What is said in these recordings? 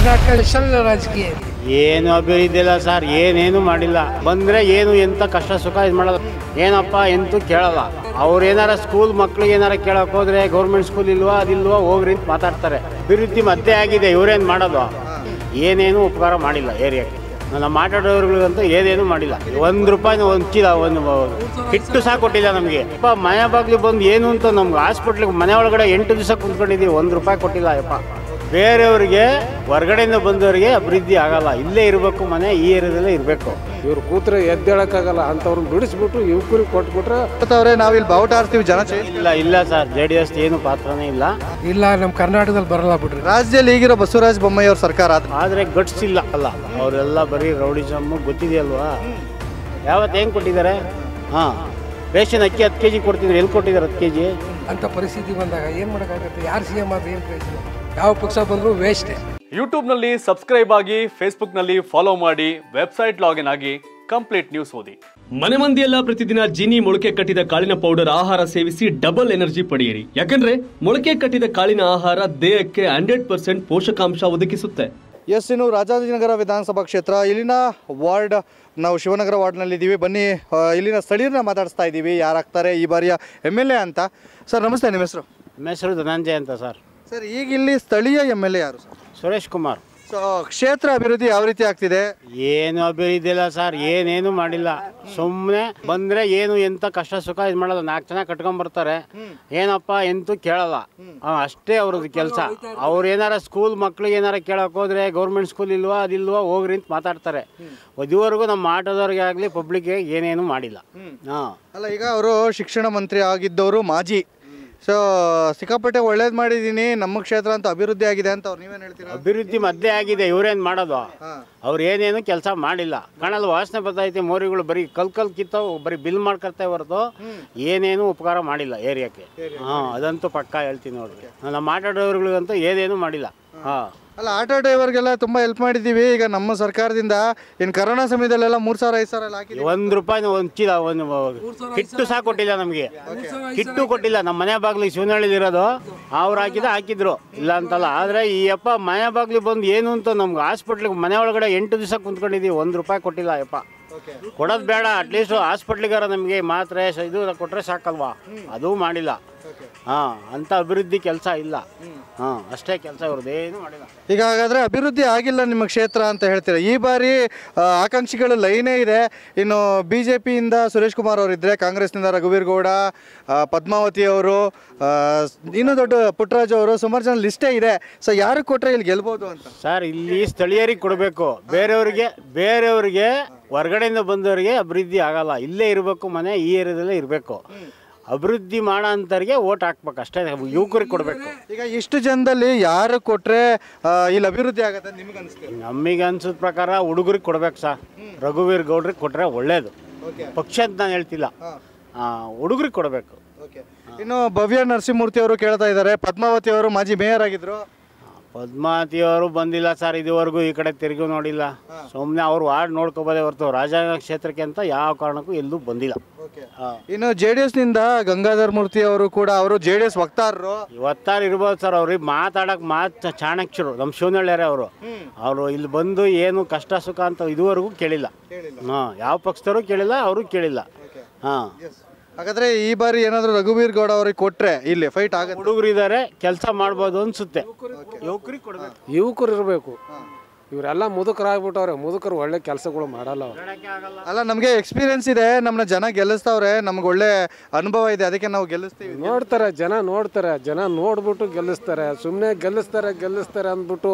Karnataka special ರಾಜಕೀಯ ಇದೆ. ಏನು ಅಭಿವೃದ್ಧಿ ಇಲ್ಲ ಸರ್ ಏನೇನು ಮಾಡಿಲ್ಲ ಬಂದ್ರೆ ಏನು ಎಂತ ಕಷ್ಟ ಸುಖ ಇದು ಮಾಡೋದು ಏನಪ್ಪ ಎಂತೂ ಕೇಳಲ್ಲ ಅವ್ರು ಏನಾರ ಸ್ಕೂಲ್ ಮಕ್ಳಿಗೆ ಏನಾರ ಕೇಳಕ್ ಹೋದ್ರೆ ಗೌರ್ಮೆಂಟ್ ಸ್ಕೂಲ್ ಇಲ್ವಾ ಅದಿಲ್ವಾ ಹೋಗ್ರಿ ಅಂತ ಮಾತಾಡ್ತಾರೆ ಅಭಿವೃದ್ಧಿ ಮತ್ತೆ ಆಗಿದೆ ಇವ್ರೇನು ಮಾಡೋದು ಏನೇನು ಉಪಕಾರ ಮಾಡಿಲ್ಲ ಏರಿಯಾಕ್ಕೆ ನಮ್ಮ ಮಾತಾಡೋರ್ಗಳಿಗಂತೂ ಏನೇನು ಮಾಡಿಲ್ಲ ಒಂದು ರೂಪಾಯಿನ ಒಂದು ಚೀಲ ಒಂದು ಹಿಟ್ಟು ಸಹ ಕೊಟ್ಟಿಲ್ಲ ನಮಗೆ ಅಪ್ಪ ಮನೆ ಬಾಗ್ಲಿಗೆ ಬಂದು ಏನು ಅಂತ ನಮ್ಗೆ ಹಾಸ್ಪಿಟ್ಲಿಗೆ ಮನೆ ಒಳಗಡೆ ಎಂಟು ದಿವಸ ಕುಂತ್ಕೊಂಡಿದ್ದೀವಿ ಒಂದು ರೂಪಾಯಿ ಕೊಟ್ಟಿಲ್ಲ ಅಪ್ಪ ಬೇರೆಯವ್ರಿಗೆ ಹೊರಗಡೆಯಿಂದ ಬಂದವರಿಗೆ ಅಭಿವೃದ್ಧಿ ಆಗಲ್ಲ ಇಲ್ಲೇ ಇರಬೇಕು ಮನೆ ಈ ಏರಿಯಾದಲ್ಲೇ ಇರಬೇಕು ಇವ್ರು ಕೂತ್ರೆ ಎದ್ದೇಳಕ್ಕಾಗಲ್ಲ ಅಂಥವ್ರನ್ನ ಬಿಡಿಸ್ಬಿಟ್ಟು ಯುವಕರಿಗೆ ಕೊಟ್ಬಿಟ್ರೆ ಅವ್ರೆ ನಾವಿಲ್ಲಿ ಬಾವುಟ ಆಡ್ತೀವಿ ಜನ ಚೇಂಜ್ ಇಲ್ಲ ಇಲ್ಲ ಸರ್ ಜೆ ಡಿ ಎಸ್ ಏನು ಪಾತ್ರನೇ ಇಲ್ಲ ಇಲ್ಲ ನಮ್ಮ ಕರ್ನಾಟಕದಲ್ಲಿ ಬರಲ್ಲ ಬಿಡ್ರಿ ರಾಜ್ಯದಲ್ಲಿ ಈಗಿರೋ ಬಸವರಾಜ ಬೊಮ್ಮಾಯಿ ಅವ್ರ ಸರ್ಕಾರ ಆದ್ರೆ ಆದರೆ ಗಟ್ಸ್ ಇಲ್ಲ ಅಲ್ಲ ಅವರೆಲ್ಲ ಬರೀ ರೌಡಿಸಮ್ಮು ಗೊತ್ತಿದೆಯಲ್ವಾ ಯಾವತ್ತು ಹೆಂಗೆ ಕೊಟ್ಟಿದ್ದಾರೆ ಹಾಂ ರೇಷನ್ ಅಕ್ಕಿ ಹತ್ತು ಕೆ ಜಿ ಕೊಡ್ತಿದ್ರು ಎಲ್ಲಿ ಕೊಟ್ಟಿದ್ದಾರೆ ಹತ್ತು ಕೆ ಜಿ ಅಂತ ಪರಿಸ್ಥಿತಿ ಬಂದಾಗ ಏನು ಮಾಡೋಕ್ಕಾಗತ್ತೆ ಯಾರು ಸಿ ಎಂ ಆದ್ರೆ ಏನು ಪ್ರಯೋಜನ ಯಾವ ಪಕ್ಷ ಬಂದರೂ ವೇಸ್ಟೇ ಯೂಟ್ಯೂಬ್ನಲ್ಲಿ ಸಬ್ಸ್ಕ್ರೈಬ್ ಆಗಿ ಫೇಸ್ಬುಕ್ನಲ್ಲಿ ಫಾಲೋ ಮಾಡಿ ವೆಬ್ಸೈಟ್ ಲಾಗಿನ್ ಆಗಿ ಕಂಪ್ಲೀಟ್ ನ್ಯೂಸ್ ಓದಿ ಮನೆ ಮಂದಿಯೆಲ್ಲ ಪ್ರತಿದಿನ ಜೀನಿ ಮೊಳಕೆ ಕಟ್ಟಿದ ಕಾಳಿನ ಪೌಡರ್ ಆಹಾರ ಸೇವಿಸಿ ಡಬಲ್ ಎನರ್ಜಿ ಪಡೆಯಿರಿ ಯಾಕಂದ್ರೆ ಮೊಳಕೆ ಕಟ್ಟಿದ ಕಾಳಿನ ಆಹಾರ ದೇಹಕ್ಕೆ ಹಂಡ್ರೆಡ್ ಪರ್ಸೆಂಟ್ ಪೋಷಕಾಂಶ ಒದಗಿಸುತ್ತೆ ಎಸ್ ಇನ್ನು ರಾಜಾಜಿನಗರ ವಿಧಾನಸಭಾ ಕ್ಷೇತ್ರ ಇಲ್ಲಿನ ವಾರ್ಡ್ ನಾವು ಶಿವನಗರ ವಾರ್ಡ್ನಲ್ಲಿ ಇದ್ದೀವಿ ಬನ್ನಿ ಆ, ಇಲ್ಲಿನ ಸ್ಥಳೀಯರನ್ನ ಮಾತಾಡಿಸ್ತಾ ಇದ್ದೀವಿ ಯಾರಾಗ್ತಾರೆ ಈ ಬಾರಿಯ ಎಮ್ ಎಲ್ ಎ ಅಂತ ಸರ್ ನಮಸ್ತೆ ನಿಮ್ಮ ಹೆಸರು ನಮ್ಮ ಹೆಸರು ಧನಂಜಯ ಅಂತ ಸರ್ ಸರ್ ಈಗ ಇಲ್ಲಿ ಸ್ಥಳೀಯ ಎಮ್ ಎಲ್ ಎ ಯಾರು ಸರ್ ಸುರೇಶ್ ಕುಮಾರ್ ಸೊ ಕ್ಷೇತ್ರ ಅಭಿವೃದ್ಧಿ ಯಾವ ರೀತಿ ಆಗ್ತಿದೆ ಏನು ಅಭಿವೃದ್ಧಿ ಇಲ್ಲ ಸರ್ ಏನೇನು ಮಾಡಿಲ್ಲ ಸುಮ್ಮನೆ ಬಂದ್ರೆ ಏನು ಎಂತ ಕಷ್ಟ ಸುಖ ಇದು ಮಾಡಲ್ಲ ನಾಲ್ಕು ಜನ ಕಟ್ಕೊಂಡ್ಬರ್ತಾರೆ ಏನಪ್ಪ ಎಂತೂ ಕೇಳಲ್ಲ ಆ, ಅಷ್ಟೇ ಅವ್ರದ್ದು ಕೆಲಸ ಅವ್ರು ಏನಾರ ಸ್ಕೂಲ್ ಮಕ್ಳಿಗೆ ಏನಾರ ಕೇಳಕ್ ಹೋದ್ರೆ ಗೌರ್ಮೆಂಟ್ ಸ್ಕೂಲ್ ಇಲ್ವಾ ಅದಿಲ್ವಾ ಹೋಗ್ರಿ ಅಂತ ಮಾತಾಡ್ತಾರೆ ಇದುವರೆಗೂ ನಮ್ಮ ಆಟೋದವ್ರಿಗೆ ಆಗಲಿ ಪಬ್ಲಿಕ್ಗೆ ಏನೇನು ಮಾಡಿಲ್ಲ ಹಾಂ ಅಲ್ಲ ಈಗ ಅವರು ಶಿಕ್ಷಣ ಮಂತ್ರಿ ಆಗಿದ್ದವರು ಮಾಜಿ ಸೊ ಸಿಕ್ಕಾಪಟ್ಟೆ ಒಳ್ಳೇದು ಮಾಡಿದ್ದೀನಿ ನಮ್ಮ ಕ್ಷೇತ್ರ ಅಂತ ಅಭಿವೃದ್ಧಿ ಆಗಿದೆ ಅಂತ ಅವ್ರು ನೀವೇನು ಹೇಳ್ತೀರಾ ಅಭಿವೃದ್ಧಿ ಮದ್ದೆ ಆಗಿದೆ ಇವ್ರೇನು ಮಾಡೋದು ಅವ್ರು ಏನೇನು ಕೆಲಸ ಮಾಡಿಲ್ಲ ಕಾಣಲ್ಲ ವಾಸನೆ ಬರ್ತೈತೆ ಮೋರಿಗಳು ಬರೀ ಕಲ್ ಕಲ್ ಕಿತ್ತವು ಬರೀ ಬಿಲ್ ಮಾಡ್ಕೊಳ್ತಾ ಹೊರತು ಏನೇನು ಉಪಕಾರ ಮಾಡಿಲ್ಲ ಏರಿಯಾಕ್ಕೆ ಹಾಂ ಅದಂತೂ ಪಕ್ಕ ಹೇಳ್ತೀನಿ ನೋಡ್ರಿ ನಮ್ಮ ಮಾತಾಡೋರ್ಗಳಿಗಂತೂ ಏನೇನು ಮಾಡಿಲ್ಲ ಹಾಂ ಅಲ್ಲ ಆಟೋ ಡ್ರೈವರ್ಗೆಲ್ಲ ತುಂಬ ಹೆಲ್ಪ್ ಮಾಡಿದ್ದೀವಿ ಈಗ ನಮ್ಮ ಸರ್ಕಾರದಿಂದ ಇನ್ನು ಕರೋನಾ ಸಮಯದಲ್ಲೆಲ್ಲ ಮೂರು ಸಾವಿರ ಐದು ಸಾವಿರ ಎಲ್ಲ ಹಾಕಿದ್ದೀವಿ ಒಂದು ರೂಪಾಯಿನ ಒಂದು ಚೀಲ ಒಂದು ಕಿಟ್ಟು ಸಹ ಕೊಟ್ಟಿಲ್ಲ ನಮಗೆ ಕಿಟ್ಟು ಕೊಟ್ಟಿಲ್ಲ ನಮ್ಮ ಮನೆ ಬಾಗ್ಲಿಗೆ ಶಿವನಹಳ್ಳಿಲಿ ಇರೋದು ಅವ್ರು ಹಾಕಿದ ಹಾಕಿದ್ರು ಇಲ್ಲ ಅಂತಲ್ಲ ಆದರೆ ಈ ಅಪ್ಪ ಮನೆ ಬಾಗ್ಲಿಗೆ ಬಂದು ಏನು ಅಂತ ನಮ್ಗೆ ಹಾಸ್ಪಿಟ್ಲಿಗೆ ಮನೆ ಒಳಗಡೆ ಎಂಟು ದಿವಸ ಕುಂತ್ಕೊಂಡಿದ್ದೀವಿ ಒಂದು ರೂಪಾಯಿ ಕೊಟ್ಟಿಲ್ಲ ಯಪ್ಪ ಕೊಡೋದು ಬೇಡ ಅಟ್ಲೀಸ್ಟ್ ಹಾಸ್ಪಿಟ್ಲಿಗಾರ ನಮಗೆ ಮಾತ್ರೆ ಸ- ಇದು ಕೊಟ್ಟರೆ ಸಾಕಲ್ವಾ ಅದೂ ಮಾಡಿಲ್ಲ ಹಾಂ ಅಂಥ ಅಭಿವೃದ್ಧಿ ಕೆಲಸ ಇಲ್ಲ ಹಾಂ ಅಷ್ಟೇ ಕೆಲಸ ಇವ್ರದ್ದು ಏನು ಮಾಡಿಲ್ಲ ಈಗ ಹಾಗಾದ್ರೆ ಅಭಿವೃದ್ಧಿ ಆಗಿಲ್ಲ ನಿಮ್ಮ ಕ್ಷೇತ್ರ ಅಂತ ಹೇಳ್ತೀರಾ ಈ ಬಾರಿ ಆ, ಆಕಾಂಕ್ಷಿಗಳು ಲೈನೇ ಇದೆ ಇನ್ನು ಬಿ ಜೆ ಪಿಯಿಂದ ಸುರೇಶ್ ಕುಮಾರ್ ಅವರು ಇದ್ರೆ ಕಾಂಗ್ರೆಸ್ನಿಂದ ರಘುವೀರ್ ಗೌಡ ಆ, ಪದ್ಮಾವತಿ ಅವರು ಆ, ಇನ್ನೂ ದೊಡ್ಡ ಪುಟ್ಟರಾಜ್ ಅವರು ಸುಮಾರು ಜನ ಲಿಸ್ಟೇ ಇದೆ ಸೊ ಯಾರು ಕೊಟ್ರೆ ಇಲ್ಲಿ ಗೆಲ್ಬೋದು ಅಂತ ಸರ್ ಇಲ್ಲಿ ಸ್ಥಳೀಯರಿಗೆ ಕೊಡಬೇಕು ಬೇರೆಯವ್ರಿಗೆ ಬೇರೆಯವ್ರಿಗೆ ಹೊರಗಡೆಯಿಂದ ಬಂದವರಿಗೆ ಅಭಿವೃದ್ಧಿ ಆಗಲ್ಲ ಇಲ್ಲೇ ಇರಬೇಕು ಮನೆ ಈ ಏರಿಯಾದಲ್ಲೇ ಇರಬೇಕು ಅಭಿವೃದ್ಧಿ ಮಾಡೋ ಅಂಥವ್ರಿಗೆ ಓಟ್ ಹಾಕ್ಬೇಕು ಅಷ್ಟೇ ಯುವಕರಿಗೆ ಕೊಡಬೇಕು ಈಗ ಇಷ್ಟು ಜನದಲ್ಲಿ ಯಾರು ಕೊಟ್ರೆ ಆ, ಇಲ್ಲಿ ಅಭಿವೃದ್ಧಿ ಆಗತ್ತೆ ನಿಮ್ಗೆ ಅನಿಸ್ತೀವಿ ನಮಗೆ ಅನ್ಸಿದ ಪ್ರಕಾರ ಹುಡುಗರಿಗೆ ಕೊಡ್ಬೇಕು ಸರ್ ರಘುವೀರ್ ಗೌಡ್ರಿಗೆ ಕೊಟ್ಟರೆ ಒಳ್ಳೇದು ಪಕ್ಷ ಅಂತ ನಾನು ಹೇಳ್ತಿಲ್ಲ ಹುಡುಗರಿಗೆ ಕೊಡಬೇಕು ಇನ್ನು ಭವ್ಯ ನರಸಿಂಹಮೂರ್ತಿ ಅವರು ಕೇಳ್ತಾ ಇದ್ದಾರೆ ಪದ್ಮಾವತಿ ಅವರು ಮಾಜಿ ಮೇಯರ್ ಆಗಿದ್ರು ಪದ್ಮಾವತಿ ಅವರು ಬಂದಿಲ್ಲ ಸರ್ ಇದುವರೆಗೂ ಈ ಕಡೆ ತಿರುಗಿ ನೋಡಿಲ್ಲ ಸುಮ್ಮನೆ ಅವ್ರು ವಾರ್ಡ್ ನೋಡ್ಕೋಬೋದೇ ಹೊರತು ರಾಜಾಂಗ ಕ್ಷೇತ್ರಕ್ಕೆ ಅಂತ ಯಾವ ಕಾರಣಕ್ಕೂ ಎಲ್ಲೂ ಬಂದಿಲ್ಲ ಹಾಂ ಇನ್ನು ಜೆ ಡಿ ಎಸ್ನಿಂದ ಗಂಗಾಧರ್ ಮೂರ್ತಿ ಅವರು ಕೂಡ ಅವರು ಜೆ ಡಿ ಎಸ್ ವಕ್ತಾರರು ಇವತ್ತಾರು ಇರ್ಬೋದು ಸರ್ ಅವ್ರಿಗೆ ಮಾತಾಡಕ್ ಮಾತು ಚಾಣಕ್ಯರು ನಮ್ಮ ಶಿವನಳ್ಳಿಯರೇ ಅವರು ಅವರು ಇಲ್ಲಿ ಬಂದು ಏನು ಕಷ್ಟ ಸುಖ ಅಂತ ಇದುವರೆಗೂ ಕೇಳಿಲ್ಲ ಹಾಂ ಯಾವ ಪಕ್ಷದವರು ಕೇಳಿಲ್ಲ ಅವರು ಕೇಳಿಲ್ಲ ಹಾಂ ಹಾಗಾದ್ರೆ ಈ ಬಾರಿ ಏನಾದ್ರು ರಘುವೀರ್ ಗೌಡ ಅವ್ರಿಗೆ ಕೊಟ್ರೆ ಇಲ್ಲಿ ಫೈಟ್ ಆಗುತ್ತೆ ಹುಡುಗರು ಇದ್ದಾರೆ ಕೆಲಸ ಮಾಡ್ಬೋದು ಅನ್ಸುತ್ತೆ ಯುವಕರಿಗೆ ಕೊಡ್ಬೇಕು ಯುವಕರು ಇರಬೇಕು ಇವರೆಲ್ಲ ಮುದುಕರಾಗ್ಬಿಟ್ಟವ್ರೆ ಮುದುಕರು ಒಳ್ಳೆ ಕೆಲಸಗಳು ಮಾಡಲ್ಲ ಅವ್ರು ಅಲ್ಲ ನಮಗೆ ಎಕ್ಸ್ಪೀರಿಯನ್ಸ್ ಇದೆ ನಮ್ಮನ್ನ ಜನ ಗೆಲ್ಲಿಸ್ತಾವ್ರೆ ನಮ್ಗೆ ಒಳ್ಳೆ ಅನುಭವ ಇದೆ ಅದಕ್ಕೆ ನಾವು ಗೆಲ್ಲಿಸ್ತೀವಿ ನೋಡ್ತಾರೆ ಜನ ನೋಡ್ತಾರೆ ಜನ ನೋಡ್ಬಿಟ್ಟು ಗೆಲ್ಲಿಸ್ತಾರೆ ಸುಮ್ಮನೆ ಗೆಲ್ಲಿಸ್ತಾರೆ ಗೆಲ್ಲಿಸ್ತಾರೆ ಅಂದ್ಬಿಟ್ಟು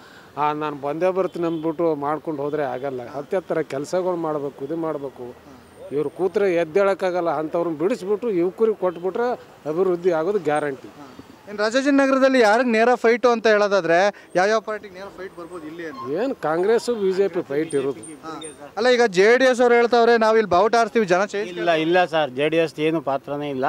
ಆ ನಾನು ಬಂದೇ ಬರ್ತೀನಿ ಅಂದ್ಬಿಟ್ಟು ಮಾಡ್ಕೊಂಡು ಹೋದರೆ ಆಗಲ್ಲ ಹತ್ತೆತ್ತರ ಕೆಲಸಗಳು ಮಾಡಬೇಕು ಇದು ಮಾಡಬೇಕು ಇವ್ರು ಕೂತ್ರೆ ಎದ್ದೇಳಕ್ಕಾಗಲ್ಲ ಅಂಥವ್ರನ್ನ ಬಿಡಿಸ್ಬಿಟ್ಟು ಯುವಕರಿಗೆ ಕೊಟ್ಬಿಟ್ರೆ ಅಭಿವೃದ್ಧಿ ಆಗೋದು ಗ್ಯಾರಂಟಿ ಇನ್ನು ರಾಜಾಜಿನಗರದಲ್ಲಿ ಯಾರಿಗೆ ನೇರ ಫೈಟು ಅಂತ ಹೇಳೋದಾದ್ರೆ ಯಾವ್ಯಾವ ಪಾರ್ಟಿಗೆ ನೇರ ಫೈಟ್ ಬರ್ಬೋದು ಇಲ್ಲಿ ಅಂತ ಏನು Congress B J P fight ಇರೋದು ಅಲ್ಲ ಈಗ ಜೆ ಡಿ ಎಸ್ ಅವ್ರು ಹೇಳ್ತಾವ್ರೆ ನಾವು ಇಲ್ಲಿ ಬಾವುಟ ಆಡ್ತೀವಿ ಜನ ಚೇಂಜ್ ಇಲ್ಲ ಇಲ್ಲ ಸರ್ ಜೆ ಡಿ ಎಸ್ ಏನು ಪಾತ್ರನೇ ಇಲ್ಲ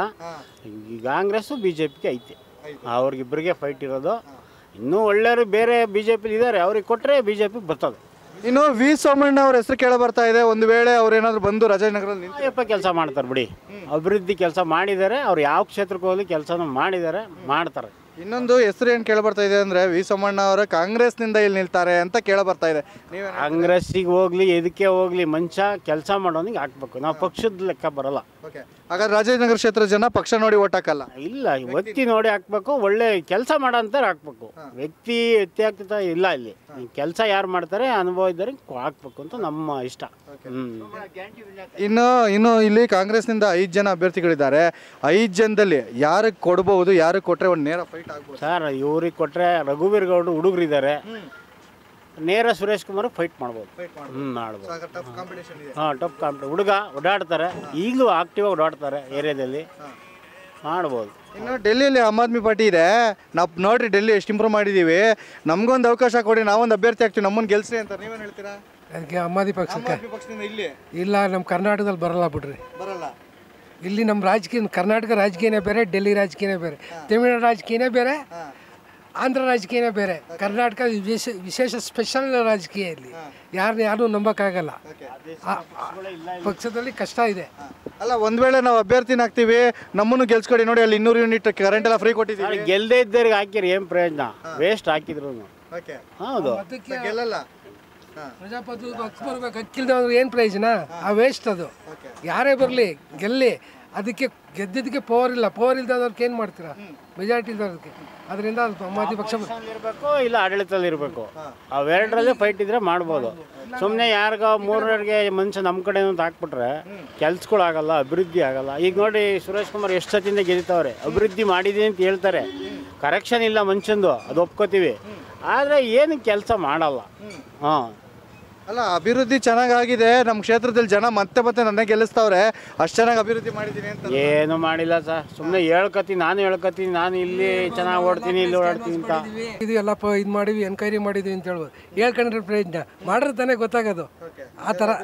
ಈ ಕಾಂಗ್ರೆಸ್ಸು ಬಿ ಜೆ ಪಿಗೆ ಐತೆ ಅವ್ರಿಗಿಬ್ಬರಿಗೆ ಫೈಟ್ ಇರೋದು ಇನ್ನೂ ಒಳ್ಳೆಯವರು ಬೇರೆ ಬಿ ಜೆ ಪಿಲಿ ಇದ್ದಾರೆ ಅವ್ರಿಗೆ ಕೊಟ್ಟರೆ ಬಿ ಜೆ ಪಿ ಬರ್ತದೆ ಇನ್ನು ವಿ ಸೋಮಣ್ಣ ಅವ್ರ ಹೆಸರು ಕೇಳ ಬರ್ತಾ ಇದೆ ಒಂದು ವೇಳೆ ಅವ್ರು ಏನಾದ್ರು ಬಂದು ರಾಜಾಜಿನಗರದಲ್ಲಿ ನಿಂತು ಅಯ್ಯಪ್ಪ ಕೆಲಸ ಮಾಡ್ತಾರೆ ಬಿಡಿ ಅಭಿವೃದ್ಧಿ ಕೆಲಸ ಮಾಡಿದ್ದಾರೆ ಅವ್ರು ಯಾವ ಕ್ಷೇತ್ರಕ್ಕೆ ಹೋಗಲಿ ಕೆಲಸನೂ ಮಾಡಿದ್ದಾರೆ ಮಾಡ್ತಾರೆ ಇನ್ನೊಂದು ಹೆಸರು ಏನು ಕೇಳಬರ್ತಾ ಇದೆ ಅಂದರೆ ವಿ ಸೋಮಣ್ಣ ಅವರು ಕಾಂಗ್ರೆಸ್ನಿಂದ ಇಲ್ಲಿ ನಿಲ್ತಾರೆ ಅಂತ ಕೇಳಬರ್ತಾ ಇದೆ ನೀವೇ ಕಾಂಗ್ರೆಸ್ಸಿಗೆ ಹೋಗ್ಲಿ ಎದಕ್ಕೆ ಹೋಗ್ಲಿ ಮನುಷ್ಯ ಕೆಲಸ ಮಾಡೋನಿಗೆ ಹಾಕ್ಬೇಕು ನಾವು ಪಕ್ಷದ ಲೆಕ್ಕ ಬರಲ್ಲ ಓಕೆ ಹಾಗಾದ್ರೆ ರಾಜಾಜಿನಗರ ಕ್ಷೇತ್ರ ಜನ ಪಕ್ಷ ನೋಡಿ ಓಟ್ ಹಾಕಲ್ಲ ಇಲ್ಲ ವ್ಯಕ್ತಿ ನೋಡಿ ಹಾಕ್ಬೇಕು ಒಳ್ಳೆ ಕೆಲಸ ಮಾಡೋಂಥವ್ರು ಹಾಕ್ಬೇಕು ವ್ಯಕ್ತಿ ವ್ಯತ್ಯಾಸ ಇಲ್ಲ ಇಲ್ಲಿ ಕೆಲಸ ಯಾರು ಮಾಡ್ತಾರೆ ಅನುಭವ ಇದ್ದಾರೆ ಹಾಕ್ಬೇಕು ಅಂತ ನಮ್ಮ ಇಷ್ಟ ಹ್ಮ್ ಇನ್ನು ಇನ್ನು ಇಲ್ಲಿ ಕಾಂಗ್ರೆಸ್ನಿಂದ ಐದು ಜನ ಅಭ್ಯರ್ಥಿಗಳಿದ್ದಾರೆ ಐದು ಜನದಲ್ಲಿ ಯಾರಿಗೆ ಕೊಡ್ಬೋದು ಯಾರಿಗೆ ಕೊಟ್ಟರೆ ಒಂದು ನೇರ ಫೈಟ್ ಆಗ್ಬೋದು ಸರ್ ಇವ್ರಿಗೆ ಕೊಟ್ಟರೆ ರಘುವೀರ್ ಗೌಡ್ರು ಹುಡುಗರಿದ್ದಾರೆ ನೇರ ಸುರೇಶ್ ಕುಮಾರ್ ಫೈಟ್ ಮಾಡ್ಬೋದು ಹ್ಞೂ ಮಾಡ್ಬೋದು ಹಾಂ ಟಫ್ ಕಾಂಪಿಟ ಹುಡುಗ ಓಡಾಡ್ತಾರೆ ಈಗಲೂ ಆಕ್ಟಿವ್ ಓಡಾಡ್ತಾರೆ ಏರಿಯಾದಲ್ಲಿ ಮಾಡ್ಬೋದು ಇನ್ನು ಡೆಲ್ಲಿಯಲ್ಲಿ ಆಮ್ ಆದ್ಮಿ ಪಾರ್ಟಿ ಇದೆ ನಾವು ನೋಡ್ರಿ ಡೆಲ್ಲಿ ಎಷ್ಟು ಇಂಪ್ರೂವ್ ಮಾಡಿದ್ದೀವಿ ನಮಗೊಂದು ಅವಕಾಶ ಕೊಡಿ ನಾವೊಂದು ಅಭ್ಯರ್ಥಿ ಆಗ್ತೀವಿ ನಮ್ಮನ್ನು ಗೆಲ್ಸ್ರಿ ಅಂತ ನೀವೇನು ಹೇಳ್ತೀರಾ ಅದಕ್ಕೆ ಅಮ್ಮಾದಿ ಪಕ್ಷಕ್ಕೆ ಪಕ್ಷದಿಂದ ಇಲ್ಲಿ ಇಲ್ಲ ನಮ್ಮ ಕರ್ನಾಟಕದಲ್ಲಿ ಬರಲ್ಲ ಬಿಡ್ರಿ ಬರಲ್ಲ ಇಲ್ಲಿ ನಮ್ಮ ರಾಜಕೀಯ ಕರ್ನಾಟಕ ರಾಜಕೀಯನೇ ಬೇರೆ ಡೆಲ್ಲಿ ರಾಜಕೀಯನೇ ಬೇರೆ ತಮಿಳುನಾಡು ರಾಜಕೀಯನೇ ಬೇರೆ ಆಂಧ್ರ ರಾಜಕೀಯನೇ ಬೇರೆ ಕರ್ನಾಟಕ ವಿಶೇಷ ವಿಶೇಷ ಸ್ಪೆಷಲ್ ರಾಜಕೀಯ ಇಲ್ಲಿ ಯಾರನ್ನ ಯಾರು ನಂಬಕ್ಕಾಗಲ್ಲ ಆ- ಆ ಪಕ್ಷದಲ್ಲಿ ಕಷ್ಟ ಇದೆ ಅಲ್ಲ ಒಂದ್ ವೇಳೆ ನಾವು ಅಭ್ಯರ್ಥಿನ ಹಾಕ್ತೀವಿ ನಮ್ಮನ್ನು ಗೆಲ್ಸ್ಕೊಡಿ ನೋಡಿ ಅಲ್ಲಿ ಇನ್ನೂರು ಯೂನಿಟ್ ಕರೆಂಟ್ ಎಲ್ಲ ಫ್ರೀ ಕೊಟ್ಟಿದ್ದೀವಿ ಗೆಲ್ಲದೆ ಇದ್ದವ್ರಿಗೆ ಹಾಕಿರಿ ಏನು ಪ್ರಯೋಜನ ವೇಸ್ಟ್ ಹಾಕಿದ್ರು ಓಕೆ ಹೌದು ಅದಕ್ಕೆ ಗೆಲ್ಲಲ್ಲ ಪ್ರಜಾಪ್ರಭುತ್ವ ಹಕ್ಕು ಬರ್ಬೇಕು ಹಕ್ಕಿಲ್ದವ್ರು ಏನು ಪ್ರಯೋಜನ ಆ ವೇಸ್ಟ್ ಅದು ಯಾರೇ ಬರಲಿ ಗೆಲ್ಲಿ ಅದಕ್ಕೆ ಗೆದ್ದಿದ್ದಕ್ಕೆ ಪವರ್ ಇಲ್ಲ ಪವರ್ ಇಲ್ದವ್ರಿಗೆ ಏನು ಮಾಡ್ತೀರಾ ಮೆಜಾರಿಟಿ ಇದ್ದವ್ರಿಗೆ ಅದರಿಂದ ಅಮ್ಮಾದಿ ಪಕ್ಷ ಇರಬೇಕು ಇಲ್ಲ ಆಡಳಿತದಲ್ಲಿ ಇರಬೇಕು ಅವೆರಡರಲ್ಲೇ ಫೈಟ್ ಇದ್ರೆ ಮಾಡ್ಬೋದು ಸುಮ್ಮನೆ ಯಾರಿಗ ಮೂರರಿಗೆ ಮನುಷ್ಯ ನಮ್ಮ ಕಡೆ ಅಂತ ಹಾಕ್ಬಿಟ್ರೆ ಕೆಲ್ಸಗಳಾಗಲ್ಲ ಅಭಿವೃದ್ಧಿ ಆಗಲ್ಲ ಈಗ ನೋಡಿ ಸುರೇಶ್ ಕುಮಾರ್ ಎಷ್ಟು ಸತಿಯಿಂದ ಗೆಲ್ತವ್ರೆ ಅಭಿವೃದ್ಧಿ ಮಾಡಿದೀನಿ ಅಂತ ಹೇಳ್ತಾರೆ ಕರೆಕ್ಷನ್ ಇಲ್ಲ ಮನುಷ್ಯಂದು ಅದು ಒಪ್ಕೋತೀವಿ ಆದರೆ ಏನು ಕೆಲಸ ಮಾಡಲ್ಲ ಹಾಂ ಅಲ್ಲ ಅಭಿವೃದ್ಧಿ ಚೆನ್ನಾಗಾಗಿದೆ ನಮ್ಮ ಕ್ಷೇತ್ರದಲ್ಲಿ ಜನ ಮತ್ತೆ ಮತ್ತೆ ನನ್ನ ಗೆಲ್ಲಿಸ್ತವ್ರೆ ಅಷ್ಟು ಚೆನ್ನಾಗಿ ಅಭಿವೃದ್ಧಿ ಮಾಡಿದ್ದೀನಿ ಅಂತ ಏನು ಮಾಡಿಲ್ಲ ಸರ್ ಸುಮ್ಮನೆ ಹೇಳ್ಕತ್ತೀನಿ ನಾನು ಹೇಳ್ಕತ್ತೀನಿ ನಾನು ಇಲ್ಲಿ ಚೆನ್ನಾಗಿ ಓಡ್ತೀನಿ ಇಲ್ಲಿ ಓಡಾಡ್ತೀನಿ ಅಂತ ಇದು ಎಲ್ಲ ಪ ಇದು ಮಾಡಿವಿ ಎನ್ಕ್ವೈರಿ ಮಾಡಿದ್ವಿ ಅಂತ ಹೇಳ್ಬೋದು ಹೇಳ್ಕೊಂಡ್ರೆ ಪ್ರಯೋಜನ ಮಾಡ್ರೆ ತಾನೇ ಗೊತ್ತಾಗೋದು ಆ ಥರ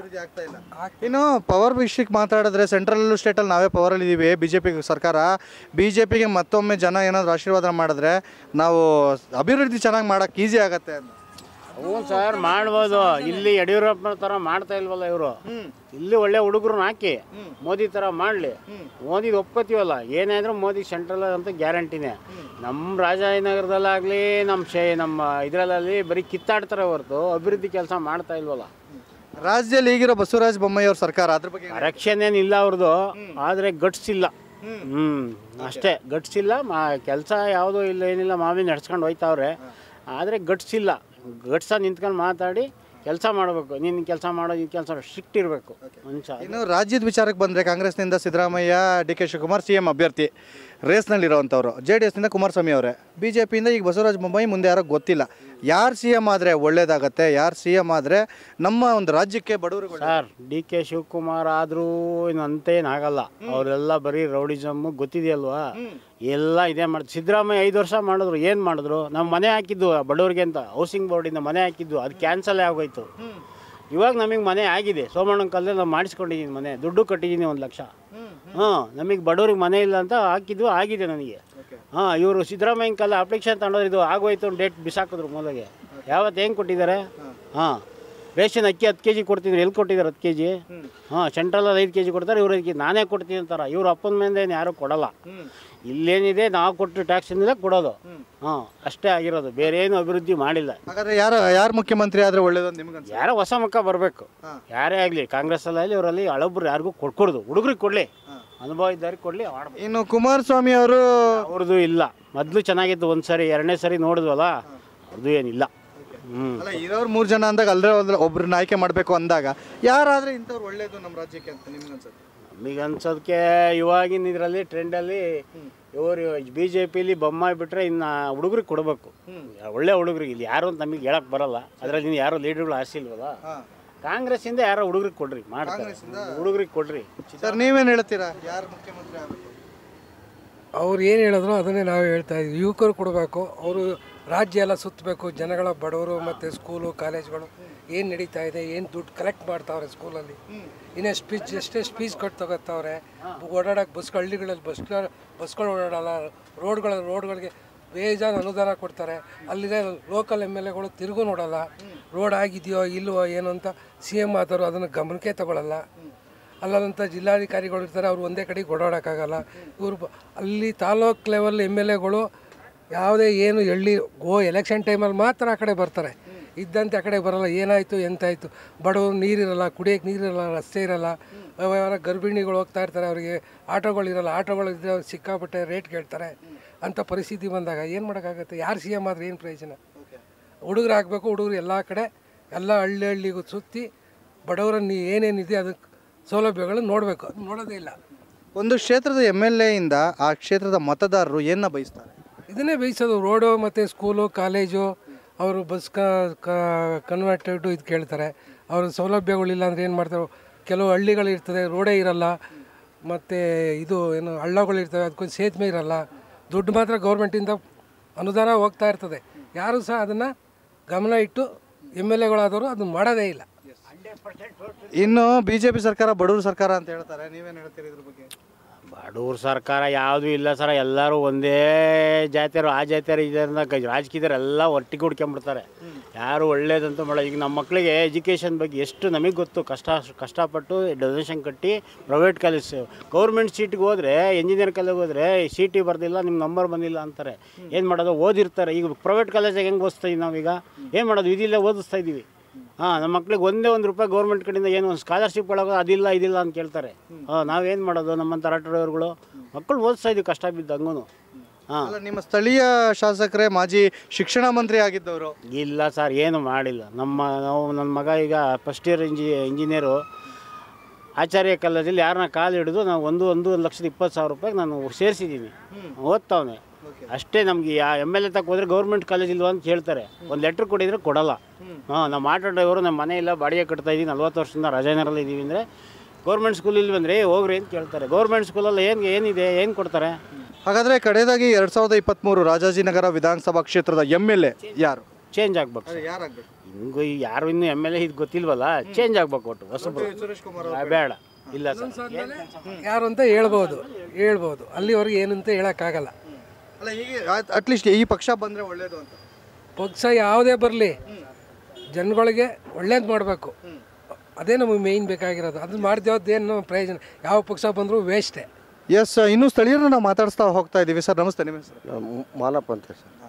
ಇನ್ನು ಪವರ್ ವಿಷಯಕ್ಕೆ ಮಾತಾಡಿದ್ರೆ ಸೆಂಟ್ರಲ್ ಸ್ಟೇಟಲ್ಲಿ ನಾವೇ ಪವರಲ್ಲಿ ಇದ್ದೀವಿ ಬಿ ಜೆ ಪಿ ಸರ್ಕಾರ ಬಿ ಜೆ ಪಿಗೆ ಮತ್ತೊಮ್ಮೆ ಜನ ಏನಾದರೂ ಆಶೀರ್ವಾದ ಮಾಡಿದ್ರೆ ನಾವು ಅಭಿವೃದ್ಧಿ ಚೆನ್ನಾಗಿ ಮಾಡೋಕೆ ಈಸಿ ಆಗತ್ತೆ ಅಂತ ಹ್ಞೂ ಸರ್ ಮಾಡ್ಬೋದು ಇಲ್ಲಿ ಯಡಿಯೂರಪ್ಪನ ಥರ ಮಾಡ್ತಾ ಇಲ್ವಲ್ಲ ಇವರು ಇಲ್ಲಿ ಒಳ್ಳೆ ಹುಡುಗರನ್ನ ಹಾಕಿ ಮೋದಿ ಥರ ಮಾಡಲಿ ಮೋದಿ ಒಪ್ಕೋತೀವಲ್ಲ ಏನೇ ಆದ್ರೂ ಮೋದಿ ಸೆಂಟ್ರಲ್ ಅಂತ ಗ್ಯಾರಂಟಿನೇ ನಮ್ಮ ರಾಜಾಜಿನಗರದಲ್ಲಾಗಲಿ ನಮ್ಮ ಶೇ ನಮ್ಮ ಇದರಲ್ಲಿ ಬರೀ ಕಿತ್ತಾಡ್ತಾರೆ ಹೊರತು ಅಭಿವೃದ್ಧಿ ಕೆಲಸ ಮಾಡ್ತಾ ಇಲ್ವಲ್ಲ ರಾಜ್ಯದಲ್ಲಿ ಈಗಿರೋ ಬಸವರಾಜ ಬೊಮ್ಮಾಯಿ ಅವ್ರ ಸರ್ಕಾರ ಅದ್ರ ಬಗ್ಗೆ ಕರೆಕ್ಷನ್ ಏನಿಲ್ಲ ಅವ್ರದ್ದು ಆದರೆ ಗಟ್ಸ್ ಇಲ್ಲ ಹ್ಞೂ ಅಷ್ಟೇ ಗಟ್ಸ್ ಇಲ್ಲ ಮಾ ಕೆಲಸ ಯಾವುದೂ ಇಲ್ಲ ಏನಿಲ್ಲ ಮಾವಿ ನಡ್ಸ್ಕೊಂಡು ಹೋಯ್ತಾವ್ರೆ ಆದರೆ ಗಟ್ಸ್ ಇಲ್ಲ ಗಟ್ಸ ನಿಂತ್ಕೊಂಡು ಮಾತಾಡಿ ಕೆಲಸ ಮಾಡಬೇಕು ನೀನು ಕೆಲಸ ಮಾಡೋ ಈ ಕೆಲಸ ಸ್ಟ್ರಿಕ್ಟ್ ಇರಬೇಕು ಮನುಷ್ಯ ಇನ್ನು ರಾಜ್ಯದ ವಿಚಾರಕ್ಕೆ ಬಂದರೆ ಕಾಂಗ್ರೆಸ್ನಿಂದ Siddaramaiah D K Shivakumar C M ಅಭ್ಯರ್ಥಿ ರೇಸ್ನಲ್ಲಿರೋವಂಥವ್ರು ಜೆ ಡಿ ಎಸ್ನಿಂದ ಕುಮಾರಸ್ವಾಮಿ ಅವರೇ ಬಿ ಜೆ ಪಿಯಿಂದ ಈಗ ಬಸವರಾಜ ಬೊಮ್ಮಾಯಿ ಮುಂದೆ ಯಾರೋ ಗೊತ್ತಿಲ್ಲ ಯಾರು ಸಿ ಎಂ ಆದರೆ ಒಳ್ಳೇದಾಗತ್ತೆ ಯಾರು ಸಿ ಎಂ ಆದರೆ ನಮ್ಮ ಒಂದು ರಾಜ್ಯಕ್ಕೆ ಬಡವರಿಗೆ ಒಳ್ಳೆ- ಸರ್ ಡಿ ಕೆ ಶಿವಕುಮಾರ್ ಆದರೂ ಇನ್ನು ಅಂತೇನಾಗಲ್ಲ ಅವರೆಲ್ಲ ಬರೀ ರೌಡಿಸಮ್ಮು ಗೊತ್ತಿದೆಯಲ್ವಾ ಎಲ್ಲ ಇದೇ ಮಾಡಿ ಸಿದ್ದರಾಮಯ್ಯ ಐದು ವರ್ಷ ಮಾಡಿದ್ರು ಏನು ಮಾಡಿದ್ರು ನಾವು ಮನೆ ಹಾಕಿದ್ದು ಬಡವ್ರಿಗೆ ಅಂತ ಹೌಸಿಂಗ್ ಬೋರ್ಡಿಂದ ಮನೆ ಹಾಕಿದ್ದು ಅದು ಕ್ಯಾನ್ಸಲ್ ಆಗೋಯ್ತು ಇವಾಗ ನಮಗೆ ಮನೆ ಆಗಿದೆ ಸೋಮಣ್ಣನ ಕಾಲದಲ್ಲಿ ನಾವು ಮಾಡಿಸ್ಕೊಂಡಿದ್ದೀನಿ ಮನೆ ದುಡ್ಡು ಕಟ್ಟಿದ್ದೀನಿ ಒಂದು ಲಕ್ಷ ಹಾಂ ನಮಗೆ ಬಡವ್ರಿಗೆ ಮನೆ ಇಲ್ಲ ಅಂತ ಹಾಕಿದ್ದು ಆಗಿದೆ ನನಗೆ ಹಾಂ ಇವರು ಸಿದ್ದರಾಮಯ್ಯನ ಕಾಲ ಅಪ್ಲಿಕೇಶನ್ ತಗೊಂಡ್ರು ಇದು ಆಗೋಯ್ತು ಡೇಟ್ ಬಿಸಾಕಿದ್ರು ಮೂಲೆಗೆ ಯಾವತ್ತು ಹೆಂಗೆ ಕೊಟ್ಟಿದ್ದಾರೆ ಹಾಂ ರೇಷನ್ ಅಕ್ಕಿ ಹತ್ತು ಕೆ ಜಿ ಕೊಡ್ತಿದ್ರು ಎಲ್ಲಿ ಕೊಟ್ಟಿದ್ದಾರೆ ಹತ್ತು ಕೆ ಜಿ ಹಾಂ ಸೆಂಟ್ರಲಲ್ಲಿ ಐದು ಕೆ ಜಿ ಕೊಡ್ತಾರೆ ಇವ್ರು ಅದಕ್ಕೆ ನಾನೇ ಕೊಡ್ತೀನಿ ಅಂತಾರೆ ಇವ್ರ ಅಪ್ಪನ ಮೇಲೆ ಏನು ಯಾರೂ ಕೊಡಲ್ಲ ಇಲ್ಲೇನಿದೆ ನಾವು ಕೊಟ್ಟು ಟ್ಯಾಕ್ಸಿಂದಲೇ ಕೊಡೋದು ಹಾಂ ಅಷ್ಟೇ ಆಗಿರೋದು ಬೇರೆ ಏನು ಅಭಿವೃದ್ಧಿ ಮಾಡಿಲ್ಲ ಹಾಗಾದ್ರೆ ಯಾರು ಯಾರು ಮುಖ್ಯಮಂತ್ರಿ ಆದರೆ ಒಳ್ಳೇದು ಅಂತ ನಿಮ್ಗೆ ಯಾರೋ ಹೊಸ ಮುಖ ಬರಬೇಕು ಯಾರೇ ಆಗಲಿ ಕಾಂಗ್ರೆಸ್ಸಲ್ಲಿ ಇವರಲ್ಲಿ ಹಳಬ್ರು ಯಾರಿಗೂ ಕೊಡ್ಕೊಡ್ದು ಹುಡುಗ್ರಿಗೆ ಕೊಡಲಿ ಅನುಭವ ಇದ್ದವ್ರಿಗೆ ಕೊಡಲಿ ಮಾಡ್ಬೇಕು ಇನ್ನು ಕುಮಾರಸ್ವಾಮಿ ಅವರು ಅವ್ರದ್ದು ಇಲ್ಲ ಮೊದಲು ಚೆನ್ನಾಗಿತ್ತು ಒಂದು ಸರಿ ಎರಡನೇ ಸರಿ ನೋಡಿದ್ವಲ್ಲ ಅದು ಏನಿಲ್ಲ ಹ್ಞೂ ಅಲ್ಲ ಇರೋರು ಮೂರು ಜನ ಅಂದಾಗ ಅಲ್ಲೇ ಒಬ್ರನ್ನ ಆಯ್ಕೆ ಮಾಡಬೇಕು ಅಂದಾಗ ಯಾರಾದ್ರೆ ಇಂಥವ್ರು ಒಳ್ಳೇದು ನಮ್ಮ ರಾಜ್ಯಕ್ಕೆ ಅಂತ ನಿಮ್ಗೆ ಅನ್ಸುತ್ತೆ ನಮಗೆ ಅನ್ಸೋದಕ್ಕೆ ಇವಾಗಿನ ಇದರಲ್ಲಿ ಟ್ರೆಂಡಲ್ಲಿ ಇವರು ಬಿ ಜೆ ಪಿಲಿ ಬೊಮ್ಮಾಯಿ ಬಿಟ್ಟರೆ ಇನ್ನು ಹುಡುಗ್ರಿಗೆ ಕೊಡಬೇಕು ಒಳ್ಳೆ ಹುಡುಗ್ರಿಗೆ ಇಲ್ಲಿ ಯಾರು ಅಂತ ನಮಗೆ ಹೇಳಕ್ಕೆ ಬರಲ್ಲ ಅದರಲ್ಲಿ ಇನ್ನು ಯಾರು ಲೀಡರ್ಗಳು ಆರಿಸಿಲ್ವಲ್ಲ ಕಾಂಗ್ರೆಸ್ಸಿಂದ ಯಾರೋ ಹುಡುಗ್ರಿಗೆ ಕೊಡ್ರಿ ಮಾಡ್ತಾರೆ ಹುಡುಗ್ರಿಗೆ ಕೊಡ್ರಿ ಸರ್ ನೀವೇನು ಹೇಳ್ತೀರಾ ಯಾರು ಮುಖ್ಯಮಂತ್ರಿ ಆಗಬೇಕು ಅವ್ರು ಏನು ಹೇಳಿದ್ರು ಅದನ್ನೇ ನಾವು ಹೇಳ್ತಾ ಇದ್ವಿ ಯುವಕರು ಕೊಡಬೇಕು ಅವರು ರಾಜ್ಯ ಎಲ್ಲ ಸುತ್ತಬೇಕು ಜನಗಳ ಬಡವರು ಮತ್ತು ಸ್ಕೂಲು ಕಾಲೇಜ್ಗಳು ಏನು ನಡೀತಾ ಇದೆ ಏನು ದುಡ್ಡು ಕಲೆಕ್ಟ್ ಮಾಡ್ತಾವ್ರೆ ಸ್ಕೂಲಲ್ಲಿ ಇನ್ನೇ ಸ್ಪೀಚ್ ಎಷ್ಟೇ ಸ್ಪೀಚ್ ಕೊಟ್ಟು ತಗೋತಾವ್ರೆ ಓಡಾಡೋಕೆ ಬಸ್ಗಳು ಹಳ್ಳಿಗಳಲ್ಲಿ ಬಸ್ ಬಸ್ಗಳು ಓಡಾಡಲ್ಲ ರೋಡ್ಗಳ ರೋಡ್ಗಳಿಗೆ ಬೇಜಾನ್ ಅನುದಾನ ಕೊಡ್ತಾರೆ ಅಲ್ಲಿದೆ ಲೋಕಲ್ ಎಮ್ ಎಲ್ ಎಗಳು ತಿರುಗೂ ನೋಡಲ್ಲ ರೋಡ್ ಆಗಿದೆಯೋ ಇಲ್ವೋ ಏನು ಅಂತ ಸಿ ಎಮ್ ಆದವರು ಅದನ್ನು ಗಮನಕ್ಕೆ ತಗೊಳ್ಳಲ್ಲ ಅಲ್ಲದಂಥ ಜಿಲ್ಲಾಧಿಕಾರಿಗಳು ಇರ್ತಾರೆ ಅವ್ರು ಒಂದೇ ಕಡೆಗೆ ಓಡಾಡೋಕ್ಕಾಗಲ್ಲ ಇವರು ಬ- ಅಲ್ಲಿ ತಾಲೂಕ್ ಲೆವೆಲ್ ಎಮ್ ಎಲ್ ಎಗಳು ಯಾವುದೇ ಏನು ಎಳ್ಳಿ ಗೋ ಎಲೆಕ್ಷನ್ ಟೈಮಲ್ಲಿ ಮಾತ್ರ ಆ ಕಡೆ ಬರ್ತಾರೆ ಇದ್ದಂತೆ ಆ ಕಡೆ ಬರಲ್ಲ ಏನಾಯಿತು ಎಂತಾಯಿತು ಬಡವರು ನೀರಿರಲ್ಲ ಕುಡಿಯೋಕ್ಕೆ ನೀರಿರಲ್ಲ ರಸ್ತೆ ಇರಲ್ಲ ವ್ಯವಹಾರ ಗರ್ಭಿಣಿಗಳು ಹೋಗ್ತಾ ಇರ್ತಾರೆ ಅವರಿಗೆ ಆಟೋಗಳಿರಲ್ಲ ಆಟೋಗಳು ಇದ್ರೆ ಅವ್ರು ಸಿಕ್ಕಾಪಟ್ಟೆ ರೇಟ್ ಕೇಳ್ತಾರೆ ಅಂಥ ಪರಿಸ್ಥಿತಿ ಬಂದಾಗ ಏನು ಮಾಡೋಕ್ಕಾಗತ್ತೆ ಯಾರು ಸಿ ಎಮ್ ಆದ್ರೆ ಏನು ಪ್ರಯೋಜನ ಹುಡುಗರು ಆಗಬೇಕು ಹುಡುಗರು ಎಲ್ಲ ಕಡೆ ಎಲ್ಲ ಹಳ್ಳಿ ಹಳ್ಳಿಗೂ ಸುತ್ತಿ ಬಡವರನ್ನು ಏನೇನಿದೆ ಅದಕ್ಕೆ ಸೌಲಭ್ಯಗಳನ್ನು ನೋಡಬೇಕು ಅದು ನೋಡೋದೇ ಇಲ್ಲ ಒಂದು ಕ್ಷೇತ್ರದ ಎಮ್ ಎಲ್ ಎಯಿಂದ ಆ ಕ್ಷೇತ್ರದ ಮತದಾರರು ಏನ ಬಯಸ್ತಾರೆ ಇದನ್ನೇ ಬೇಯಿಸೋದು ರೋಡು ಮತ್ತು ಸ್ಕೂಲು ಕಾಲೇಜು ಅವರು ಬಸ್ ಕನ್ವರ್ಟೆಡ್ ಇದು ಕೇಳ್ತಾರೆ ಅವ್ರ ಸೌಲಭ್ಯಗಳಿಲ್ಲ ಅಂದರೆ ಏನು ಮಾಡ್ತಾರೆ ಕೆಲವು ಹಳ್ಳಿಗಳಿರ್ತದೆ ರೋಡೇ ಇರಲ್ಲ ಮತ್ತು ಇದು ಏನು ಹಳ್ಳಗಳಿರ್ತವೆ ಅದಕ್ಕೊಂದು ಸೇತುವೆ ಇರಲ್ಲ ದುಡ್ಡು ಮಾತ್ರ ಗೌರ್ಮೆಂಟಿಂದ ಅನುದಾನ ಹೋಗ್ತಾ ಇರ್ತದೆ ಯಾರು ಸಹ ಅದನ್ನು ಗಮನ ಇಟ್ಟು ಎಮ್ ಎಲ್ ಎಗಳಾದವರು ಅದನ್ನು ಮಾಡೋದೇ ಇಲ್ಲ ಇನ್ನು ಬಿಜೆಪಿ ಸರ್ಕಾರ ಬಡವ್ರ ಸರ್ಕಾರ ಅಂತ ಹೇಳ್ತಾರೆ ನೀವೇನು ಹೇಳ್ತೀರಿ ಇದ್ರ ಬಗ್ಗೆ ಬಡವ್ರ ಸರ್ಕಾರ ಯಾವುದೂ ಇಲ್ಲ ಸರ್ ಎಲ್ಲರೂ ಒಂದೇ ಜಾತಿಯರು ಆ ಜಾತಿಯರು ಇದರಿಂದ ರಾಜಕೀಯದವ್ರು ಎಲ್ಲ ಒಟ್ಟಿಗೆ ಹುಡ್ಕೊಂಬಿಡ್ತಾರೆ ಯಾರು ಒಳ್ಳೇದಂತ ಮಾಡೋ ಈಗ ನಮ್ಮ ಮಕ್ಕಳಿಗೆ ಎಜುಕೇಷನ್ ಬಗ್ಗೆ ಎಷ್ಟು ನಮಗೆ ಗೊತ್ತು ಕಷ್ಟ ಕಷ್ಟಪಟ್ಟು ಡೊನೇಷನ್ ಕಟ್ಟಿ ಪ್ರೈವೇಟ್ ಕಾಲೇಜ್ ಗೌರ್ಮೆಂಟ್ ಸೀಟಿಗೆ ಹೋದರೆ ಇಂಜಿನಿಯರ್ ಕಾಲೇಜ್ ಹೋದರೆ ಸೀಟಿ ಬರ್ದಿಲ್ಲ ನಿಮ್ಮ ನಂಬರ್ ಬಂದಿಲ್ಲ ಅಂತಾರೆ ಏನು ಮಾಡೋದು ಓದಿರ್ತಾರೆ ಈಗ ಪ್ರೈವೇಟ್ ಕಾಲೇಜಾಗ ಹೆಂಗೆ ಓದಿಸ್ತಾ ಇದ್ದೀವಿ ನಾವೀಗ ಏನು ಮಾಡೋದು ಇದಿಲ್ಲ ಓದಿಸ್ತಾ ಇದ್ದೀವಿ ಹಾಂ ನಮ್ಮ ಮಕ್ಳಿಗೆ ಒಂದೇ ಒಂದು ರೂಪಾಯಿ ಗೌರ್ಮೆಂಟ್ ಕಡೆಯಿಂದ ಏನು ಒಂದು ಸ್ಕಾಲರ್ಶಿಪ್ ಒಳಗೆ ಅದಿಲ್ಲ ಇದಿಲ್ಲ ಅಂತ ಕೇಳ್ತಾರೆ ಹಾಂ ನಾವೇನು ಮಾಡೋದು ನಮ್ಮಂಥ ಡ್ರೈವರ್ಗಳು ಮಕ್ಕಳು ಓದಿಸ್ತಾ ಇದ್ದೀವಿ ಕಷ್ಟ ಬಿದ್ದಂಗೂ ಹಾಂ ಅಲ್ಲ ನಿಮ್ಮ ಸ್ಥಳೀಯ ಶಾಸಕರೇ ಮಾಜಿ ಶಿಕ್ಷಣ ಮಂತ್ರಿ ಆಗಿದ್ದವರು ಇಲ್ಲ ಸರ್ ಏನು ಮಾಡಿಲ್ಲ ನಮ್ಮ ನಾವು ನನ್ನ ಮಗ ಈಗ ಫಸ್ಟ್ ಇಯರ್ ಇಂಜಿ ಇಂಜಿನಿಯರು ಆಚಾರ್ಯ ಕಾಲೇಜಲ್ಲಿ ಯಾರನ್ನ ಕಾಲು ಹಿಡಿದು ನಾವು ಒಂದು ಒಂದು ಒಂದು ಲಕ್ಷದ ಇಪ್ಪತ್ತು ಸಾವಿರ ರೂಪಾಯಿಗೆ ನಾನು ಸೇರಿಸಿದ್ದೀನಿ ಓದ್ತಾವನೆ ಅಷ್ಟೇ ನಮಗೆ ಯಾ ಎಮ್ ಎಲ್ ಎ ತಕ್ಕ ಹೋದ್ರೆ ಗೌರ್ಮೆಂಟ್ ಕಾಲೇಜ್ ಇಲ್ವಾ ಅಂತ ಹೇಳ್ತಾರೆ ಒಂದು ಲೆಟ್ರ್ ಕೊಡಿದ್ರೆ ಕೊಡಲ್ಲ ಹಾಂ ನಮ್ಮ ಆಟೋ ಡ್ರೈವರು ನಮ್ಮ ಮನೆ ಇಲ್ಲ ಬಾಡಿಗೆ ಕಟ್ತಾ ಇದ್ದೀವಿ ನಲ್ವತ್ತು ವರ್ಷದಿಂದ ರಾಜಾನಗರಲ್ಲಿ ಇದ್ದೀವಿ ಅಂದರೆ ಗೌರ್ಮೆಂಟ್ ಸ್ಕೂಲ್ ಇಲ್ಲಿ ಬಂದರೆ ಹೋಗ್ರಿ ಅಂತ ಕೇಳ್ತಾರೆ ಗೌರ್ಮೆಂಟ್ ಸ್ಕೂಲಲ್ಲಿ ಏನು ಏನಿದೆ ಏನು ಕೊಡ್ತಾರೆ ಹಾಗಾದ್ರೆ ಕಡೆಯದಾಗಿ ಎರಡ್ ಸಾವಿರದ ಇಪ್ಪತ್ತ್ಮೂರು ರಾಜಾಜಿನಗರ ವಿಧಾನಸಭಾ ಕ್ಷೇತ್ರದ ಎಮ್ ಎಲ್ ಎ ಯಾರು ಚೇಂಜ್ ಆಗ್ಬೇಕು ಯಾರಾಗಬೇಕು ಹಿಂಗೂ ಯಾರು ಇನ್ನೂ ಎಮ್ ಎಲ್ ಎ ಇದು ಗೊತ್ತಿಲ್ವಲ್ಲ ಚೇಂಜ್ ಆಗ್ಬೇಕು ಒಟ್ಟು ಹೊಸಬ್ರು ಆ, ಬೇಡ ಇಲ್ಲ ಸರ್ ಯಾರು ಅಂತ ಹೇಳ್ಬೋದು ಹೇಳ್ಬೋದು ಅಲ್ಲಿವರೆಗೆ ಏನು ಅಂತ ಹೇಳೋಕ್ಕಾಗಲ್ಲ ಅಲ್ಲ ಈಗ ಅಟ್ಲೀಸ್ಟ್ ಈ ಪಕ್ಷ ಬಂದ್ರೆ ಒಳ್ಳೇದು ಅಂತ ಪಕ್ಷ ಯಾವುದೇ ಬರಲಿ ಜನಗಳಿಗೆ ಒಳ್ಳೇದು ಮಾಡಬೇಕು ಅದೇ ನಮಗೆ ಮೇಯ್ನ್ ಬೇಕಾಗಿರೋದು ಅದು ಮಾಡ್ದೇವದ್ದೇನು ಪ್ರಯೋಜನ ಯಾವ ಪಕ್ಷ ಬಂದರೂ ವೇಸ್ಟೇ ಎಸ್ ಇನ್ನು ಸ್ಥಳೀಯರನ್ನ ನಾವು ಮಾತಾಡಿಸ್ತಾ ಹೋಗ್ತಾ ಇದ್ದೀವಿ ಸರ್ ನಮಸ್ತೆ ನಿಮ್ಮ ಹೆಸರು ಮಾಲಪ್ಪ ಅಂತ ಸರ್